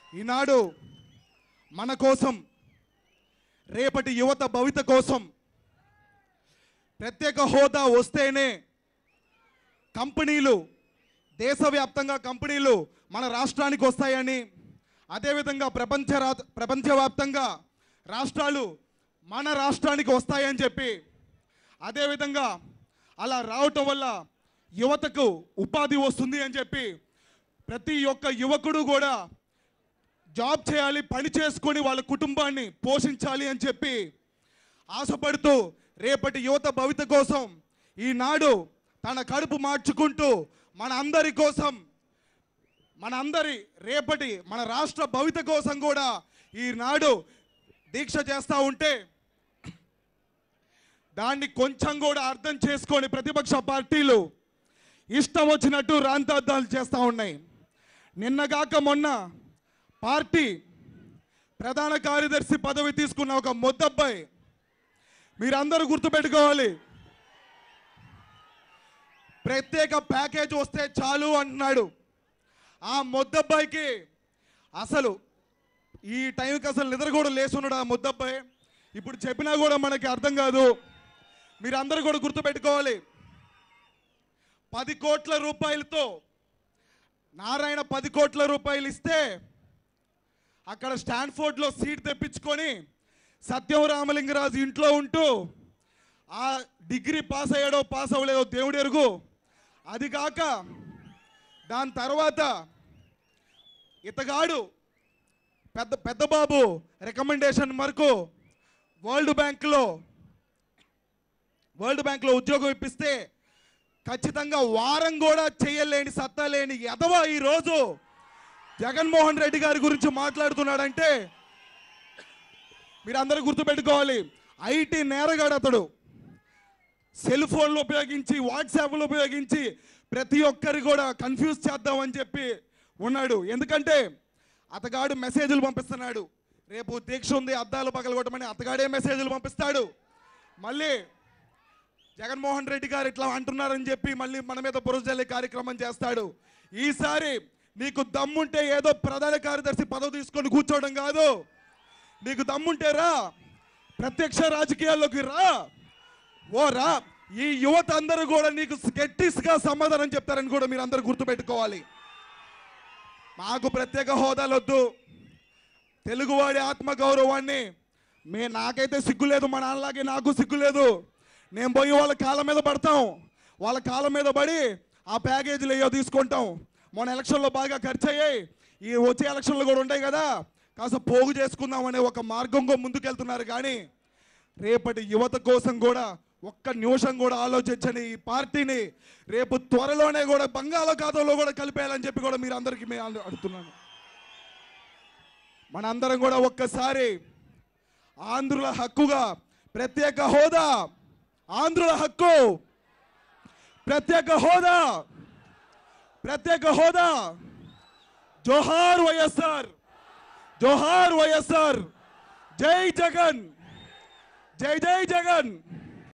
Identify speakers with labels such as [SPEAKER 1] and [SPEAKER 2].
[SPEAKER 1] ఈనాడు మన కోసం రేపటి యువత భవిత కోసం ప్రత్యేక హోదా వస్తేనే కంపెనీలు దేశవ్యాప్తంగా కంపెనీలు మన రాష్ట్రానికి వస్తాయని అదేవిధంగా ప్రపంచ రా- ప్రపంచవ్యాప్తంగా రాష్ట్రాలు మన రాష్ట్రానికి వస్తాయని చెప్పి అదేవిధంగా అలా రావటం వల్ల యువతకు ఉపాధి వస్తుంది అని చెప్పి ప్రతి ఒక్క యువకుడు కూడా జాబ్ చేయాలి పని చేసుకొని వాళ్ళ కుటుంబాన్ని పోషించాలి అని చెప్పి ఆశపడుతూ రేపటి యువత భవిత కోసం ఈనాడు తన కడుపు మార్చుకుంటూ మన అందరి కోసం మన అందరి రేపటి మన రాష్ట్ర భవిత కోసం కూడా ఈనాడు దీక్ష చేస్తూ ఉంటే దాన్ని కొంచెం కూడా అర్థం చేసుకొని ప్రతిపక్ష పార్టీలు ఇష్టం వచ్చినట్టు రాంతార్థాలు చేస్తూ ఉన్నాయి నిన్నగాక మొన్న పార్టీ ప్రధాన కార్యదర్శి పదవి తీసుకున్న ఒక మొద్దబ్బాయి మీరందరూ గుర్తుపెట్టుకోవాలి ప్రత్యేక ప్యాకేజ్ వస్తే చాలు అంటున్నాడు ఆ మొద్దబ్బాయికి అసలు ఈ టైంకి అసలు నిద్ర కూడా లేసున్నాడు ఆ ముద్దబ్బాయి ఇప్పుడు చెప్పినా కూడా మనకి అర్థం కాదు మీరందరూ కూడా గుర్తుపెట్టుకోవాలి పది కోట్ల రూపాయలతో నారాయణ పది కోట్ల రూపాయలు ఇస్తే అక్కడ స్టాన్ఫోర్డ్లో సీట్ తెప్పించుకొని సత్యం రామలింగరాజు ఇంట్లో ఉంటూ ఆ డిగ్రీ పాస్ అయ్యాడో పాస్ అవ్వలేదో దేవుడు ఎరుగు అది కాక దాని తర్వాత ఇతగాడు పెద్ద పెద్ద బాబు రికమెండేషన్ వరకు వరల్డ్ బ్యాంక్లో వరల్డ్ బ్యాంక్లో ఉద్యోగం ఇప్పిస్తే ఖచ్చితంగా వారం కూడా చేయలేని సత్తా లేని ఎదవ ఈరోజు జగన్మోహన్ రెడ్డి గారి గురించి మాట్లాడుతున్నాడంటే మీరు అందరూ గుర్తుపెట్టుకోవాలి ఐటీ నేరగాడు అతడు సెల్ ఫోన్లు ఉపయోగించి వాట్సాప్లు ఉపయోగించి ప్రతి ఒక్కరి కూడా కన్ఫ్యూజ్ చేద్దామని చెప్పి ఉన్నాడు ఎందుకంటే అతగాడు మెసేజ్లు పంపిస్తున్నాడు రేపు దీక్ష ఉంది అద్దాలు పగలగొట్టమని అతగాడే మెసేజ్లు పంపిస్తాడు మళ్ళీ జగన్మోహన్ రెడ్డి గారు ఇట్లా అంటున్నారని చెప్పి మళ్ళీ మన మీద బురజల్లి కార్యక్రమం చేస్తాడు ఈసారి నీకు దమ్ముంటే ఏదో ప్రధాన కార్యదర్శి పదవి తీసుకొని కూర్చోవడం కాదు నీకు దమ్ముంటే రా ప్రత్యక్ష రాజకీయాల్లోకి రా ఓ రా ఈ యువత అందరూ కూడా నీకు గట్టిస్గా సమాధానం చెప్తారని కూడా మీరు అందరూ గుర్తుపెట్టుకోవాలి మాకు ప్రత్యేక హోదాలు వద్దు తెలుగువాడి ఆత్మ గౌరవాన్ని మే నాకైతే సిగ్గు లేదు మా నాన్నలాగే నాకు సిగ్గు లేదు నేను పోయి వాళ్ళ కాళ్ళ మీద పడతాం వాళ్ళ కాళ్ళ మీద పడి ఆ ప్యాకేజీలు ఏయో తీసుకుంటాం మొన్న ఎలక్షన్లో బాగా ఖర్చు అయ్యాయి ఈ వచ్చే ఎలక్షన్లు కూడా ఉంటాయి కదా కాస్త పోగు చేసుకుందాం అనే ఒక మార్గంగా ముందుకెళ్తున్నారు కానీ రేపటి యువత కోసం కూడా ఒక్క నిమిషం కూడా ఆలోచించని ఈ పార్టీని రేపు త్వరలోనే కూడా బంగాళాఖాతంలో కూడా కలిపేయాలని చెప్పి కూడా మీరు అందరికీ మేము అడు- అడుగుతున్నాను మనందరం కూడా ఒక్కసారి ఆంధ్రుల హక్కుగా ప్రత్యేక హోదా ఆంధ్రుల హక్కు ప్రత్యేక హోదా ప్రత్యేక హోదా జోహార్ వైఎస్ఆర్ జోహార్ వైఎస్ఆర్ జై జగన్ జై జై జగన్